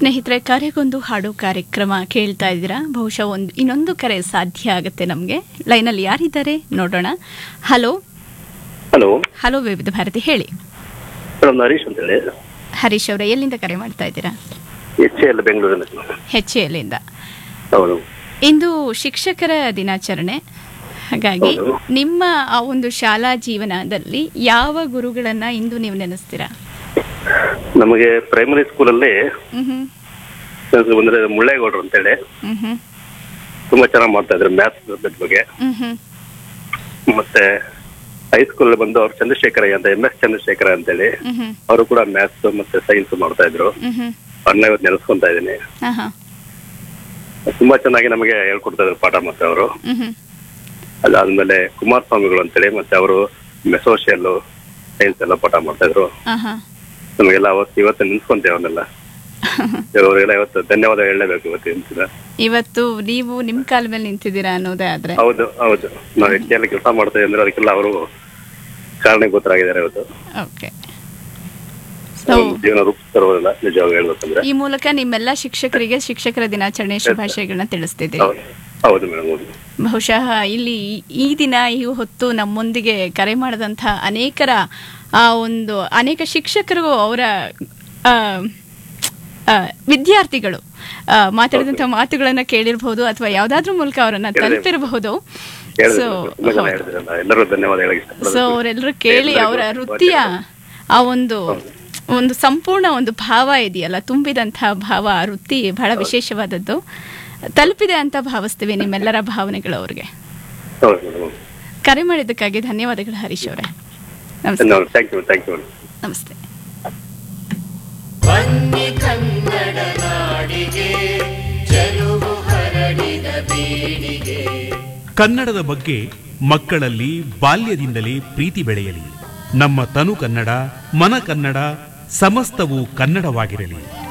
ಸ್ನೇಹಿತರೆ ಕರೆಗೊಂದು ಹಾಡು ಕಾರ್ಯಕ್ರಮ ಕೇಳ್ತಾ ಇದ್ದೀರಾ ಬಹುಶಃ ಒಂದು ಇನ್ನೊಂದು ಕರೆ ಸಾಧ್ಯ ಆಗುತ್ತೆ ನಮಗೆ ಲೈನಲ್ಲಿ ಯಾರಿದ್ದಾರೆ ನೋಡೋಣ ಹಲೋ ಹಲೋ ಹಲೋ ವಿವಿಧ ಭಾರತಿ ಹೇಳಿ ಮೇಡಮ್ ಹರೀಶ್ ಅಂತ ಹೇಳಿ ಹರೀಶ್ ಅವರೇ ಎಲ್ಲಿಂದ ಕರೆ ಮಾಡ್ತಾ ಇದ್ದೀರಾ ಎಚ್ ಎಲ್ ಬೆಂಗಳೂರಿನ ಹೆಚ್ ಎಲ್ಲಿಂದ ಹೌದು ಇಂದು ಶಿಕ್ಷಕರ ದಿನಾಚರಣೆ ಹಾಗಾಗಿ ಹೌದು. ನಿಮ್ಮ ಆ ಒಂದು ಶಾಲಾ ಜೀವನದಲ್ಲಿ ಯಾವ ಗುರುಗಳನ್ನ ಇಂದು ನೀವು ನೆನೆಸ್ತೀರಾ ನಮಗೆ ಪ್ರೈಮರಿ ಸ್ಕೂಲಲ್ಲಿ ಹ್ಮ್ ಹ್ಮ್ ಬಂದ್ರೆ ಮುಳ್ಳೇಗೌಡರು ಅಂತೇಳಿ ಹ್ಮ್ ಹ್ಮ್ ತುಂಬಾ ಚೆನ್ನಾಗಿ ಮಾಡ್ತಾ ಇದ್ರು ಮ್ಯಾಥ್ಸ್ ಬಗ್ಗೆ ಹ್ಮ್ ಹ್ಮ್ ಮತ್ತೆ ಹೈಸ್ಕೂಲ್ ಬಂದು ಅವ್ರು ಚಂದ್ರಶೇಖರಯ್ಯ ಅಂತ ಎಂ ಎಸ್ ಚಂದ್ರಶೇಖರ ಅಂತೇಳಿ ಹ್ಮ್ ಹ್ಮ್ ಅವರು ಕೂಡ ಮ್ಯಾಥ್ಸ್ ಮತ್ತೆ ಸೈನ್ಸ್ ಮಾಡ್ತಾ ಇದ್ರು ಹ್ಮ್ ಹ್ಮ್ ಅವ್ರನ್ನ ಇವತ್ತು ನೆನೆಸ್ಕೊಂತಾ ಇದ್ದೀನಿ ಹಾ ಹಾ ತುಂಬಾ ಚೆನ್ನಾಗಿ ನಮಗೆ ಹೇಳ್ಕೊಡ್ತಾ ಇದ್ರು ಪಾಠ ಮತ್ತೆ ಅವರು ಹ್ಮ್ ಹ್ಮ್ ಅದಾದ್ಮೇಲೆ ಕುಮಾರಸ್ವಾಮಿಗಳು ಅಂತೇಳಿ ಮತ್ತೆ ಅವರು ಸೋಷಿಯಲ್ ಸೈನ್ಸ್ ಎಲ್ಲ ಪಾಠ ಮಾಡ್ತಾ ಇದ್ರು ಹಾ ಹಾ ನಮಗೆಲ್ಲ ಅವತ್ತು ಇವತ್ತು ನೆನ್ಸ್ಕೊಂತೇವೆ ಅವನ್ನೆಲ್ಲ ಅವರಿಗೆಲ್ಲ ಇವತ್ತು ಧನ್ಯವಾದ ಹೇಳಲೇಬೇಕು ಇವತ್ತಿನ ದಿನ ಇವತ್ತು ನೀವು ನಿಮ್ ಕಾಲ ಮೇಲೆ ನಿಂತಿದ್ದೀರಾ ಅನ್ನೋದೇ ಆದ್ರೆ ಹೌದು ಹೌದು ನಾವು ಹೆಚ್ಚೆಲ್ಲ ಕೆಲಸ ಮಾಡ್ತೇವೆ ಅಂದ್ರೆ ಅದಕ್ಕೆಲ್ಲ ಅವರು ಕಾರಣೀಭೂತರಾಗಿದ್ದಾರೆ ಇವತ್ತು ಓಕೆ ಸೊ ಒಂದು ಜೀವನ ರೂಪಿಸ್ತಿರೋದಿಲ್ಲ ನಿಜವಾಗಿ ಹೇಳ್ಬೇಕಂದ್ರೆ ಈ ಮೂಲಕ ನಿಮ್ಮೆಲ್ಲ ಶಿಕ್ಷಕರಿಗೆ ಶಿಕ್ಷಕರ ದಿನಾಚರಣೆ ಶುಭಾಶಯಗಳನ್ನ ತಿಳಿಸ್ತಿದ್ದೀರಿ ಹೌದು ಹೌದು ಮೇಡಮ್ ಹೌದು ಬಹುಶಃ ಇಲ್ಲಿ ಈ ದಿನ ಈ ಹೊತ್ತು ನಮ್ಮೊಂದಿಗೆ ಕರೆ ಮಾಡಿದಂಥ ಅನೇಕರ ಆ ಒಂದು ಅನೇಕ ಶಿಕ್ಷಕರು ಅವರ ಆ, ಆ, ವಿದ್ಯಾರ್ಥಿಗಳು ಆ, ಮಾತಾಡಿದಂಥ ಮಾತುಗಳನ್ನ ಕೇಳಿರಬಹುದು ಅಥವಾ ಯಾವ್ದಾದ್ರ ಮೂಲಕ ಅವರನ್ನ ತಲುಪಿರಬಹುದು ಸೊ ಹೇಳಿದ್ರು ತುಂಬಾ ಜನ ಹೇಳಿದ್ರಲ್ಲ ಎಲ್ಲರೂ ಧನ್ಯವಾದ ಹೇಳಕ್ ಸೊ ಇಷ್ಟಪಡ್ತೀನಿ ಅವರೆಲ್ಲರೂ ಕೇಳಿ ಅವರ ವೃತ್ತಿಯ ಆ ಒಂದು ಒಂದು ಸಂಪೂರ್ಣ ಒಂದು ಭಾವ ಇದೆಯಲ್ಲ ತುಂಬಿದಂತಹ ಭಾವ ಆ ವೃತ್ತಿ ಬಹಳ ವಿಶೇಷವಾದದ್ದು ತಲುಪಿದೆ ಅಂತ ಭಾವಿಸ್ತೀವಿ ನಿಮ್ಮೆಲ್ಲರ ಭಾವನೆಗಳು ಅವ್ರಿಗೆ ಹೌದು ಮೇಡಮ್ ಕರೆ ಮಾಡಿದ್ದಕ್ಕಾಗಿ ಧನ್ಯವಾದಗಳು ಹರೀಶ್ ಅವರೇ ನಮಸ್ತೆ ಧನ್ಯವಾದ thank you thank you madam ನಮಸ್ತೆ ಬನ್ನಿ ಕನ್ನಡ ನಾಡಿಗೆ ಚೆಲುವು ಹರಡಿದ ಬೀಡಿಗೆ ಕನ್ನಡದ ಬಗ್ಗೆ ಮಕ್ಕಳಲ್ಲಿ ಬಾಲ್ಯದಿಂದಲೇ ಪ್ರೀತಿ ಬೆಳೆಯಲಿ ನಮ್ಮ ತನು ಕನ್ನಡ ಮನ ಕನ್ನಡ ಸಮಸ್ತವೂ ಕನ್ನಡವಾಗಿರಲಿ